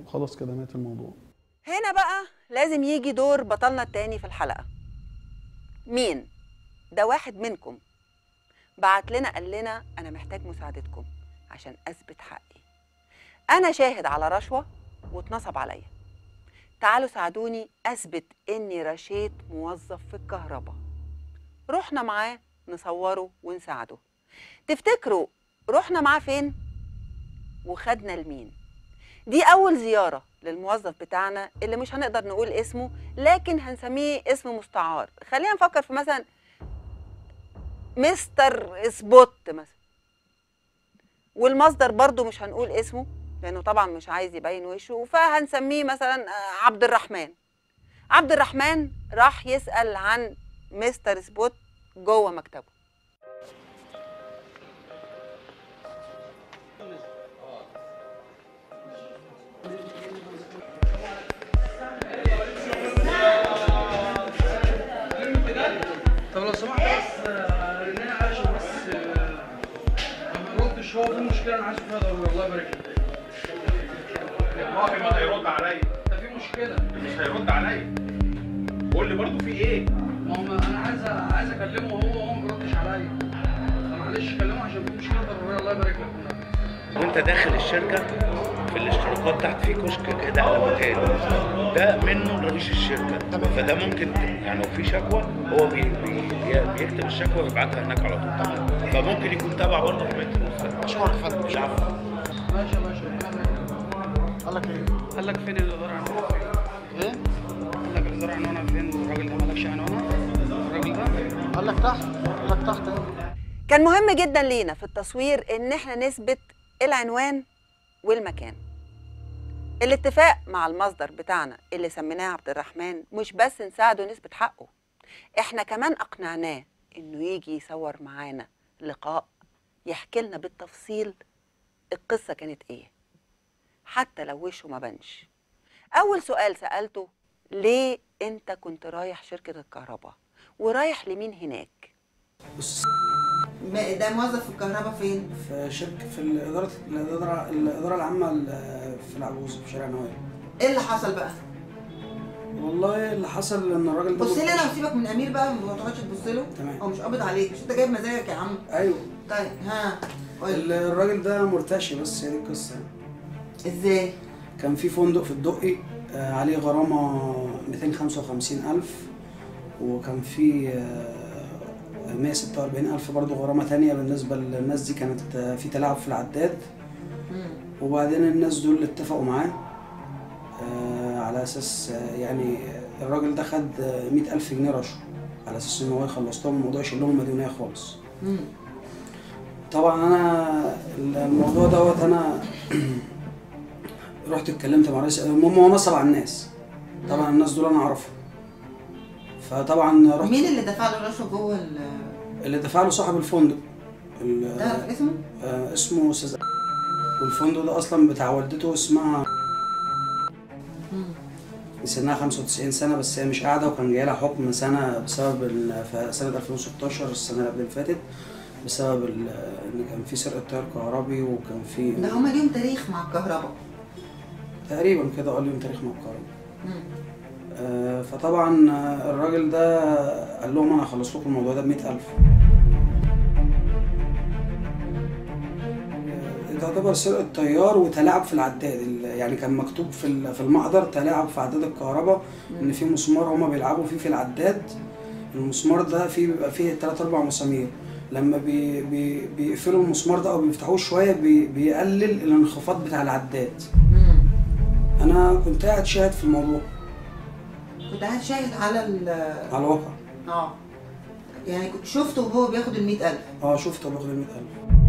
وخلاص كده مات الموضوع هنا بقى لازم يجي دور بطلنا التاني في الحلقة مين؟ ده واحد منكم بعت لنا قال لنا أنا محتاج مساعدتكم عشان أثبت حقي أنا شاهد على رشوة واتنصب عليا تعالوا ساعدوني أثبت إني رشيت موظف في الكهرباء رحنا معاه نصوره ونساعده تفتكروا رحنا معاه فين؟ وخدنا لمين؟ دي أول زيارة للموظف بتاعنا اللي مش هنقدر نقول اسمه لكن هنسميه اسم مستعار خلينا نفكر في مثلا مستر سبوت مثلا والمصدر برضو مش هنقول اسمه لأنه طبعا مش عايز يبين وشه فهنسميه مثلا آه، عبد الرحمن عبد الرحمن راح يسأل عن مستر سبوت جوه مكتبه طب لو سمحت بس آه، رنين عشان بس آه، ما ردش هو في مشكله انا عايزه فيها ضروري الله يبارك لك الراجل ما هيرد عليا ده في مشكله مش هيرد عليا قول لي برضه في ايه ما هو انا عايز عايز اكلمه هو وهو ما بيردش عليا فمعلش كلمه عشان في مشكله ضروريه الله يبارك لك وانت داخل الشركه في الاشتراكات تحت في كشك كده على مكان ده منه لرئيس الشركه فده ممكن يعني لو في شكوى هو بي بي بي- بيكتب الشكوى ويبعتها هناك على طول فممكن يكون تابع برضه في بيت المستشفى اشكرك يا فندم مش عارف ماشي يا باشا ربنا يبارك لك. قال لك ايه؟ قال لك فين الاداره عنوانها فين؟ ايه؟ قال لك الاداره عنوانها فين والراجل ده مالكش عنوانها؟ الراجل ده؟ قال لك تحت قال لك تحت ايه؟ كان مهم جدا لينا في التصوير ان احنا نثبت العنوان والمكان الاتفاق مع المصدر بتاعنا اللي سميناه عبد الرحمن مش بس نساعده نثبت حقه احنا كمان اقنعناه انه يجي يصور معانا لقاء يحكي لنا بالتفصيل القصة كانت ايه حتى لو وشه ما بانش اول سؤال سألته ليه انت كنت رايح شركة الكهرباء ورايح لمين هناك بص ده موظف في الكهرباء فين في شركه في الاداره الاداره الاداره العامه ال- في العجوز في شارع نوايا ايه اللي حصل بقى والله اللي حصل ان الراجل ده بص لي انا مرتشي. وسيبك من امير بقى ما تقعدش تبص له تمام. هو مش قابض عليك مش انت جايب مزاجك يا عم ايوه طيب ها قول ال- الراجل ده مرتشي بس هي دي القصه ازاي كان في فندق في الدقي آه، عليه غرامه 255 الف وكان في آه، 146 الف برضه غرامه تانية بالنسبه للناس دي كانت آه، في تلاعب في العداد وبعدين الناس دول اتفقوا معاه آه، على اساس آه، يعني الراجل ده خد مئة ألف جنيه رشوة على اساس ان هو يخلص لهم الموضوع يشيل لهم المديونية خالص طبعا انا الموضوع دوت انا رحت اتكلمت مع رئيس المهم هو نصب على الناس طبعا الناس دول انا اعرفهم فطبعا رحت مين اللي دفع له رشوه جوه ال- اللي دفع له صاحب الفندق ال- تعرف اسمه؟ آه، اسمه استاذ والفندق ده اصلا بتاع والدته اسمها سنها 95 سنه بس هي مش قاعده وكان جاي لها حكم سنه بسبب ال- في سنه 2016 السنه اللي قبل اللي فاتت بسبب ال- ان كان في سرقه تيار كهربي وكان في ده هما ليهم تاريخ مع الكهرباء تقريبا كده قال لهم تاريخ مع الكهرباء آه، فطبعا آه، الراجل ده قال لهم انا هخلص لكم الموضوع ده ب 100000 آه، تعتبر سرقة تيار وتلاعب في العداد ال- يعني كان مكتوب في ال- في المحضر تلاعب في عداد الكهرباء ان في مسمار هما بيلعبوا فيه في العداد المسمار ده فيه بيبقى فيه تلات اربع مسامير لما بي بي بيقفلوا المسمار ده او بيفتحوه شويه بي بيقلل الانخفاض بتاع العداد انا كنت قاعد شاهد في الموضوع كنت قاعد شاهد على ال على الواقع اه يعني كنت شفته وهو بياخد ال 100000 اه شفته باخد ال 100000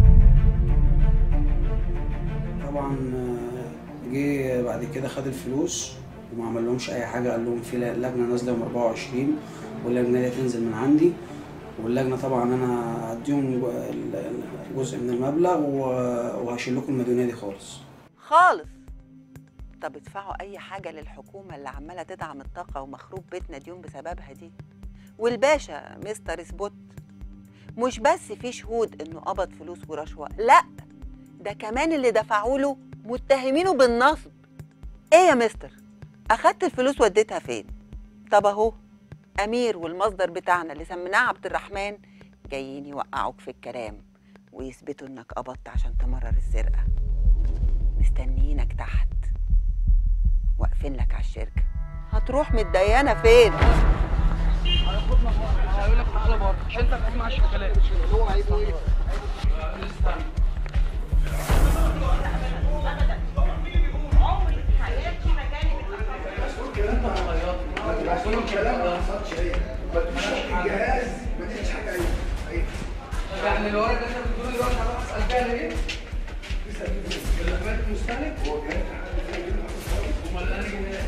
طبعا آه، جه بعد كده خد الفلوس وما عمل لهمش اي حاجه قال لهم في لجنه نازله يوم 24 واللجنه دي هتنزل من عندي واللجنه طبعا انا هديهم جو- ال- ال- جزء من المبلغ و- وهشيل لكم المديونيه دي خالص خالص طب ادفعوا اي حاجه للحكومه اللي عماله تدعم الطاقه ومخروب بيتنا ديون بسببها دي والباشا مستر سبوت مش بس في شهود انه قبض فلوس ورشوه لا ده كمان اللي دفعوا له متهمينه بالنصب ايه يا مستر اخدت الفلوس وديتها فين طب اهو امير والمصدر بتاعنا اللي سميناه عبد الرحمن جايين يوقعوك في الكلام ويثبتوا انك قبضت عشان تمرر السرقه مستنيينك تحت واقفين لك على الشركه هتروح متدينه فين هياخدنا هيقول لك تعالى بره عشان انت ما تسمعش الكلام هو عايز ايه؟ يعني الورقه اللي انت بتقوله دلوقتي هروح اسال فيها ليه؟ خدمات المستهلك؟ امال انا جنيه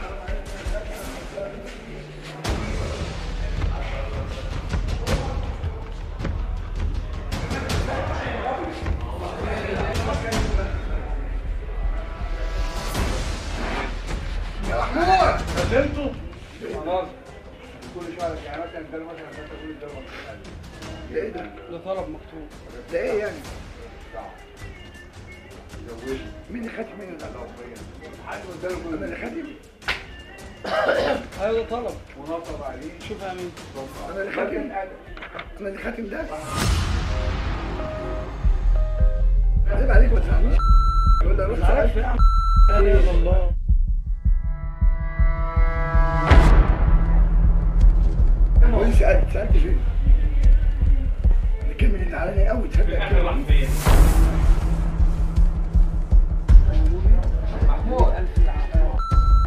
كلمته خلاص كل شويه يعني مثلا ده مثلا انت كل ده ايه ده؟ ده طلب مكتوب ده ايه يعني؟ مين اللي خاتم مين اللي انا اللي خاتم ايوه ده طلب ونطب عليه شوف يا مين انا اللي خاتم انا اللي خاتم ده عيب عليك ما تفهمنيش ولا روح عارف يا عم لا اله الا الله وين سالت سالت فين؟ الكلمه دي زعلانه قوي تصدق الكلمه دي محمود الف العافيه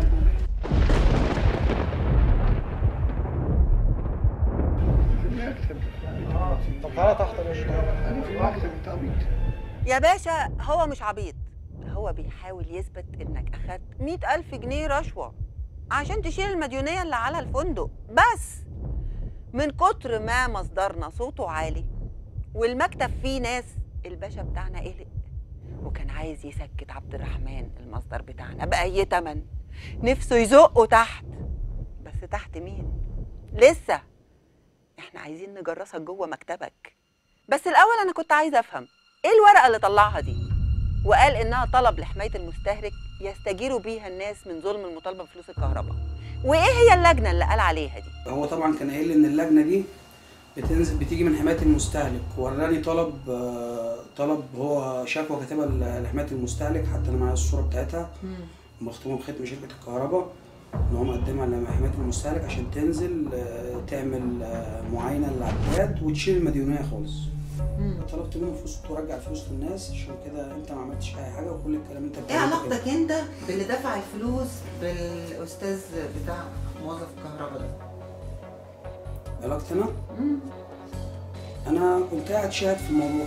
في المكتب طب تعالى تحت يا باشا انا في المكتب انت عبيط يا باشا هو مش عبيط هو بيحاول يثبت انك اخدت مئة ألف جنيه رشوة عشان تشيل المديونية اللي على الفندق بس من كتر ما مصدرنا صوته عالي والمكتب فيه ناس الباشا بتاعنا قلق وكان عايز يسكت عبد الرحمن المصدر بتاعنا بأي تمن نفسه يزقه تحت بس تحت مين؟ لسه احنا عايزين نجرسك جوه مكتبك بس الأول أنا كنت عايزة أفهم ايه الورقه اللي طلعها دي وقال انها طلب لحمايه المستهلك يستجيروا بيها الناس من ظلم المطالبه بفلوس الكهرباء وايه هي اللجنه اللي قال عليها دي هو طبعا كان قايل لي ان اللجنه دي بتنزل بتيجي من حمايه المستهلك وراني طلب آه، طلب هو شكوى كاتبها ل- لحمايه المستهلك حتى انا معايا الصوره بتاعتها مختومه بختم شركه الكهرباء ان هو مقدمها لحمايه المستهلك عشان تنزل آه، تعمل آه، معاينه للعداد وتشيل المديونيه خالص طلبت منه فلوس ترجع الفلوس للناس عشان كده انت ما عملتش اي حاجه وكل الكلام انت ايه بتعمله كده. علاقتك انت باللي دفع الفلوس بالاستاذ بتاع موظف الكهرباء ده علاقتي انا انا كنت قاعد شاهد في الموضوع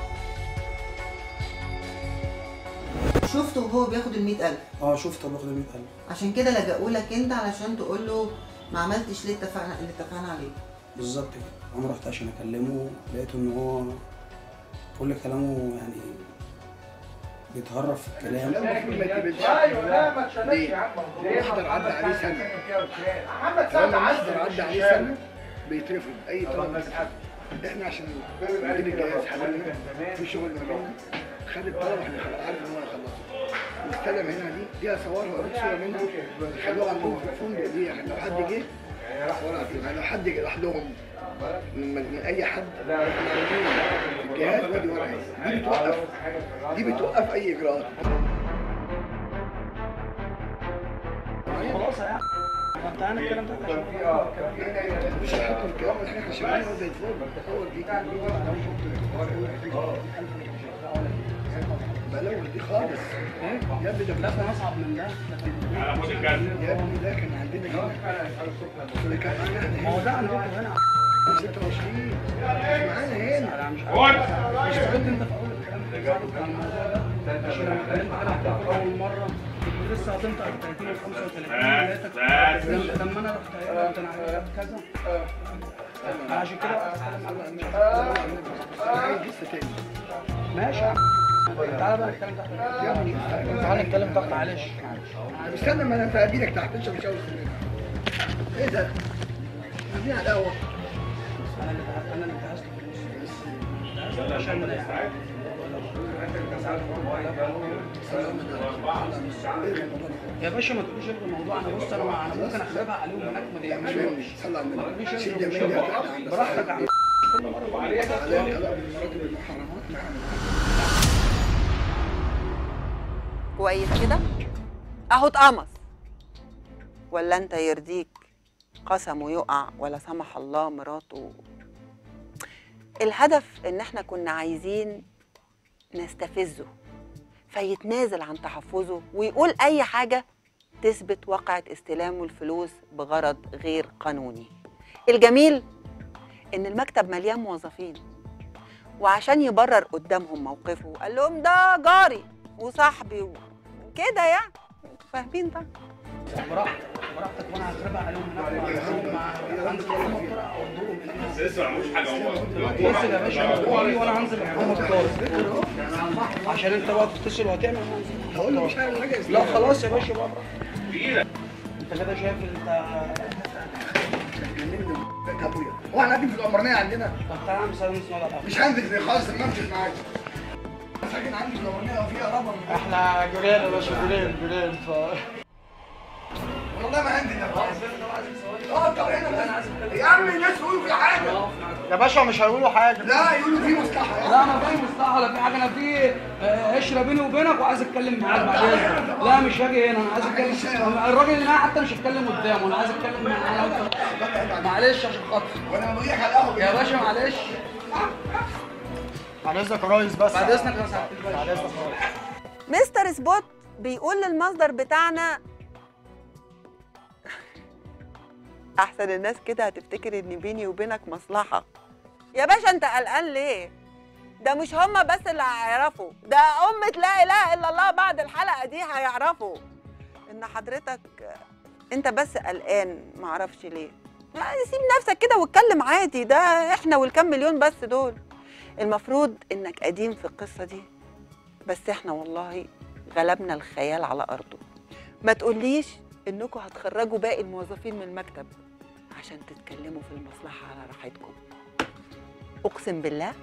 شفته وهو بياخد ال ألف اه شفت باخد ال 100000 عشان كده لجأوا لك انت علشان تقول له ما عملتش ليه اتفقنا اللي اتفقنا عليه بالظبط كده انا رحت عشان اكلمه لقيته ان هو كل كلامه يعني بيتهرف في الكلام ايوه لا ما تشالش يا عم المحضر عدى عليه سنه محمد لما المحضر عدى عليه سنه بيترفض اي طلب احنا عشان مدير الجهاز حبيبنا في شغل ما بيننا خد الطلب احنا خلاص عارف ان هو هيخلصه واستلم هنا دي دي صورها وريك صوره منها خلوها عندهم في الفندق دي عشان لو حد جه ورا فيها لو حد جه راح لهم من من اي حد في الجهاز ودي ورقه دي بتوقف دي بتوقف اي اجراءات خلاص يا عم انت انا الكلام ده عشان مش هيحطوا الكلام ده احنا شغالين زي الفل تصور دي بلوش دي خالص يا ابني ده لازم اصعب من ده يا ابني ده كان عندنا هنا اللي كان معانا احنا ما هو هنا ده عندكم هنا 26 مش معانا هنا انا مش عارف مش فهمت انت في اول الكلام ده بتاع الموضوع ده عشان لما اتكلمت انا في اول مره كنت لسه هتنطق ال 30 وال 35 لقيتك لما- لما انا رحت قايل قلت انا عايز كذا أنا عشان كده عايز لسه تاني ماشي يا عم تعالى بقى نتكلم تحت يا ابني تعالى نتكلم تحت معلش معلش استنى ما انا فاقيلك تحت انت مش عاوز تنام. ايه ده؟ قاعدين على القهوه انا اللي انا اللي جهزت الفلوس عشان يا باشا ما تقوليش الغي الموضوع انا بص انا انا ممكن اخربها عليهم هناك ما مش بيعملوش فاهم صلى على ما تقوليش النبي الغي شيل الموضوع. جميل يا عم براحتك يا عم كل مره بقول لك عليك طلاق بالمراتب المحرمات نعم كويس كده اهو اتقمص ولا انت يرضيك قسمه يقع ولا سمح الله مراته الهدف ان احنا كنا عايزين نستفزه فيتنازل عن تحفظه ويقول اي حاجه تثبت واقعة استلامه الفلوس بغرض غير قانوني الجميل ان المكتب مليان موظفين وعشان يبرر قدامهم موقفه قال لهم ده جاري وصاحبي وكده يعني انتوا فاهمين طبعا براحتك براحتك وانا هخربها عليهم هناك وهخربهم مع عندك الحكومه اودهم لسه ما عملوش حاجه هو اتصل يا باشا قولي وانا هنزل الحكومه الطارق عشان انت بقى تتصل وهتعمل أنا هنزل هقول له مش عارف حاجه لا خلاص يا باشا بقى براحتك. انت كده شايف انت ابويا هو احنا قاعدين في العمرانيه عندنا طب تعالى نعمل سلام نسمع الألعاب. مش هنزل خالص ما امشي معاك ساكن عندي في العمرانيه وفيها ربر احنا جيران يا باشا جيران جيران ف والله ما هنزل يا خالص اه طب هنا يا عم الناس يقولوا في حاجه يا باشا مش هيقولوا حاجه لا يقولوا في مصلحه لا انا في مصلحه ولا في حاجه انا في آه، عشره بيني وبينك وعايز اتكلم معاك بعد اذنك لا مش هاجي هنا انا عايز اتكلم الراجل اللي معايا حتى مش هتكلم قدامه انا عايز اتكلم معاه معلش عشان خاطري وانا بقول لك على القهوه يا باشا معلش بعد اذنك يا ريس بس بعد اذنك يا سعاده الباشا بعد اذنك يا ريس مستر سبوت بيقول للمصدر بتاعنا احسن الناس كده هتفتكر ان بيني وبينك مصلحه يا باشا انت قلقان ليه ده مش هما بس اللي هيعرفوا ده أمة لا إله إلا الله بعد الحلقة دي هيعرفوا إن حضرتك أنت بس قلقان معرفش ليه يعني سيب نفسك كده واتكلم عادي ده إحنا والكام مليون بس دول المفروض إنك قديم في القصة دي بس إحنا والله غلبنا الخيال على أرضه ما تقوليش إنكم هتخرجوا باقي الموظفين من المكتب عشان تتكلموا في المصلحة على راحتكم أقسم بالله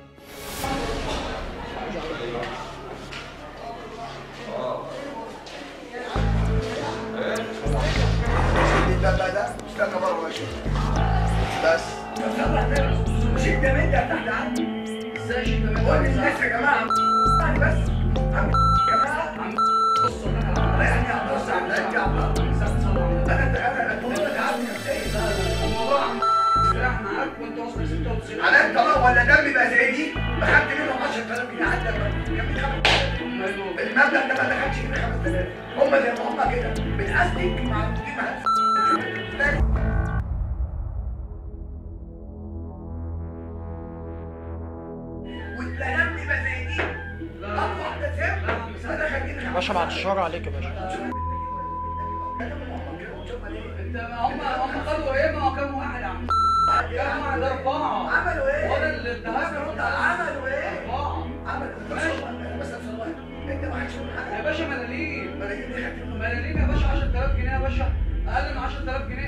ده ده ده استنى بره ماشي بس مش انت من ده تحت عندي ازاي انت من قول للناس يا جماعه عم بس عم يا جماعه عم بص انا يعني بص على الناس يا عم انا انا انا بقول لك يا عم الموضوع عم راح معاك وانت واصل 96 على انت بقى ولا دم يبقى زي دي ما خدت منهم 10000 جنيه عندك كان في 5000 المبلغ ده ما دخلش كده 5000 هم زي ما هم كده بالاستيك مع المدير مع والكلام يبقى زي دي اقوى واحده سيف ما دخل كده باشا بعد الشر عليك يا باشا انت هم هم خدوا ايه ما هو كام واحد يا عم كام واحد اربعه عملوا ايه؟ وانا اللي ادهشت عملوا ايه؟ اربعه عملوا بس انت ما حدش يا باشا ملاليم ملايين دي خدت منهم ملاليم يا باشا 10000 جنيه يا باشا اقل من 10000 جنيه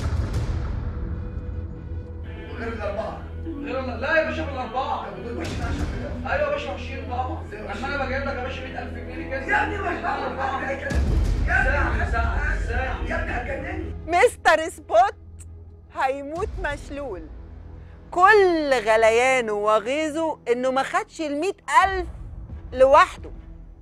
غير الاربعه غير ال- لا يا باشا بالاربعه دول ماشيين 10000 ايوه يا باشا 20 طبعا اما انا بجيب لك يا باشا 100000 جنيه كده يا ابني مش اربعه يا ابني ساعه ساعه يا ابني هتجنني مستر سبوت هيموت مشلول كل غليانه وغيظه انه ما خدش المئة ألف لوحده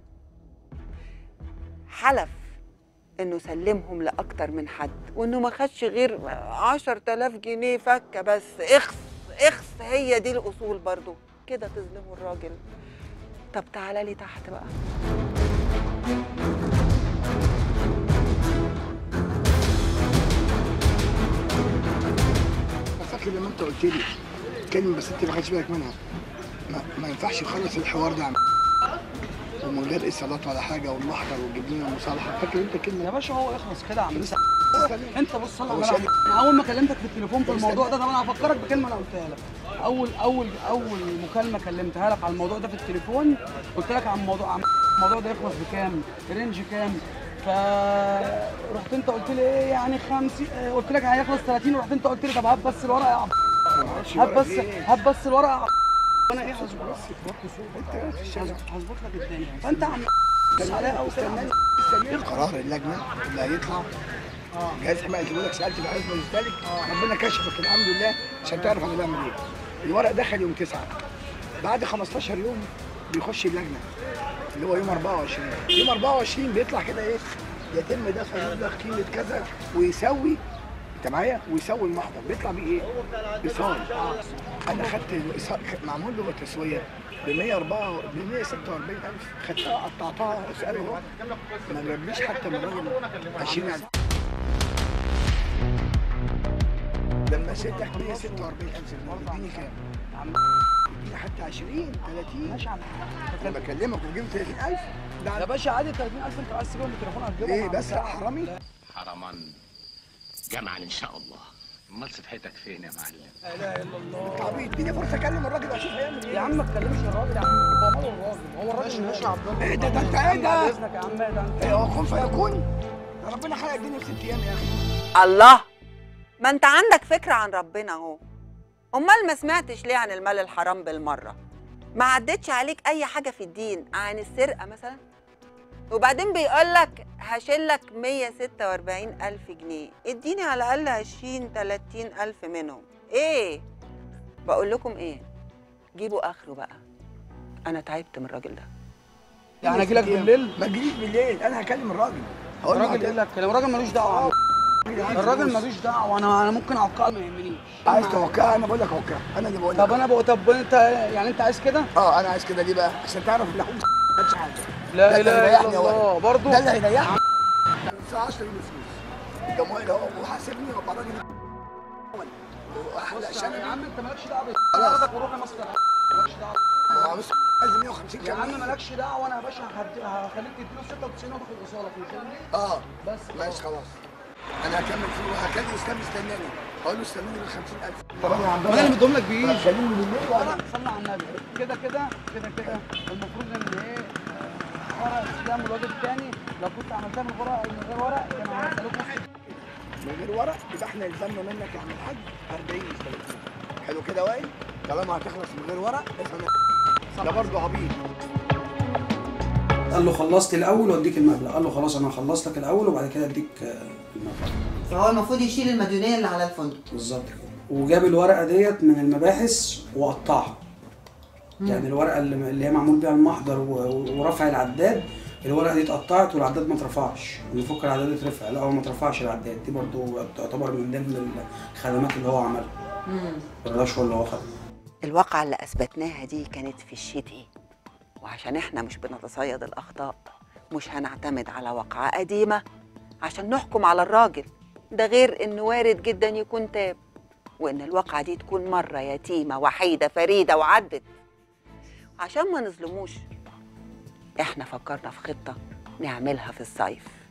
حلف انه سلمهم لاكتر من حد وانه ما خدش غير عشر تلاف جنيه فكه بس اخس اخس هي دي الاصول برضو كده تظلموا الراجل طب تعالى لي تحت بقى فاكر لما انت قلت لي كلمه بس انت ما خدتش بالك منها ما, ما ينفعش يخلص الحوار ده عم ومن غير اصالات ولا حاجه والمحضر وتجيب لنا مصالحه فاكر انت يا كلمه باشا هو يخلص كده يا عم لسه انت بص صلى هو على شايف- النبي. انا اول ما كلمتك في التليفون في الموضوع ده طب انا هفكرك بكلمه انا قلتها لك اول اول اول مكالمه كلمتها لك على الموضوع ده في التليفون قلت لك عن الموضوع عن الموضوع ده يخلص بكام رينج كام فرحت انت قلت لي ايه يعني 50 اه، قلت لك هيخلص 30 ورحت انت قلت لي طب هات بس الورقه يا عم هات بس هات بس الورقه يا عم انا ايه هظبط انت في الشارع هظبط لك الدنيا فانت عم عليها او ايه قرار اللجنه اللي هيطلع جهاز حمايه بيقول لك سالت في حزب ذلك ربنا كشفك الحمد لله عشان تعرف انا بعمل ايه الورق دخل يوم 9 بعد 15 يوم بيخش اللجنه اللي هو يوم 24 يوم 24 بيطلع كده ايه يتم دفع مبلغ قيمه كذا ويسوي انت معايا ويسوي المحضر بيطلع بيه ايه؟ ايصال انا خدت الإيصال معمول له تسويه ب 104 ب 146000 خدتها قطعتها اساله ما جابليش حتى من الراجل 20000 لما سيبتك 146000 جنيه اديني كام؟ اديني حتى 20 30 ماشي انا بكلمك وجبت 30000 يا باشا عادي 30000 انت عايز تجيبهم بالتليفون هتجيبهم ايه بس حرامي حرما جمعا ان شاء الله امال صفحتك فين يا معلم لا اله الا الله عبيط اديني فرصه اكلم الراجل واشوف هيعمل ايه يا عم ما تكلمش الراجل يا عم هو ماله الراجل هو الراجل ماشي يا عبد الله ايه ده ده انت ايه ده؟ اذنك يا عم ده انت ايه هو كن فيكون ده ربنا خلق الدنيا في ست ايام يا اخي الله ما انت عندك فكرة عن ربنا اهو امال ما سمعتش ليه عن المال الحرام بالمرة ما عدتش عليك اي حاجة في الدين عن السرقة مثلا وبعدين بيقولك هشيلك 146 ألف جنيه اديني على الأقل 20 30 ألف منهم ايه بقول لكم ايه جيبوا آخره بقى أنا تعبت من الراجل ده يعني اجي لك بالليل ما تجيليش بالليل انا هكلم الراجل هقول له الراجل ايه لك الراجل ملوش دعوه يا عم. الراجل ملوش دعوه انا انا ممكن اوقعه ما يهمنيش عايز توقع انا بقول لك اوقع انا اللي بقول لك طب انا بقى طب انت يعني انت عايز كده اه انا عايز كده ليه بقى عشان تعرف ان ما خدش حاجه لا ده اللي اله هيريحني الا يا ولد. الله برضه ده اللي هيريحني الساعه 10 يجيب فلوس ده موبايل اهو وحاسبني وابقى راجل احلى يا شنب عم انت مالكش دعوه خلاص. بس وروح مصر مالكش دعوه ما هو بص عايز 150 يا عم كمان مالكش دعوه انا يا باشا هدي- هخليك تديله 96 وتاخد ايصالك فهمتني اه بس ماشي خلاص انا هكمل فيه وهكلم اسلام استناني هقول له استناني ب 50000 طب انا عند وانا اللي مديهم لك بايدي كلمني بالليل لا وانا لا صلي على النبي كده كده كده كده المفروض ان ايه آه، ورق استلام الواجب الثاني لو كنت عملتها من ورق من غير ورق كانوا هيسالوك نص من غير ورق يبقى احنا الزمنا منك يا عم الحاج 40 مش 30 حلو كده وائل طالما هتخلص من غير ورق افهم ده برضه عبيط قال له خلصت الاول واديك المبلغ قال له خلاص انا هخلص لك الاول وبعد كده اديك آه، المبلغ فهو المفروض يشيل المديونيه اللي على الفندق بالظبط كده وجاب الورقه ديت من المباحث وقطعها يعني الورقه اللي اللي هي معمول بيها المحضر و- ورفع العداد الورقه دي اتقطعت والعداد ما اترفعش المفروض العداد يترفع لا هو ما اترفعش العداد دي برضو تعتبر من ضمن الخدمات اللي هو عملها الرشوه اللي هو خدها الواقعة اللي أثبتناها دي كانت في الشتاء وعشان إحنا مش بنتصيد الأخطاء مش هنعتمد على واقعة قديمة عشان نحكم على الراجل ده غير إنه وارد جدا يكون تاب وإن الواقعة دي تكون مرة يتيمة وحيدة فريدة وعدت عشان ما نظلموش إحنا فكرنا في خطة نعملها في الصيف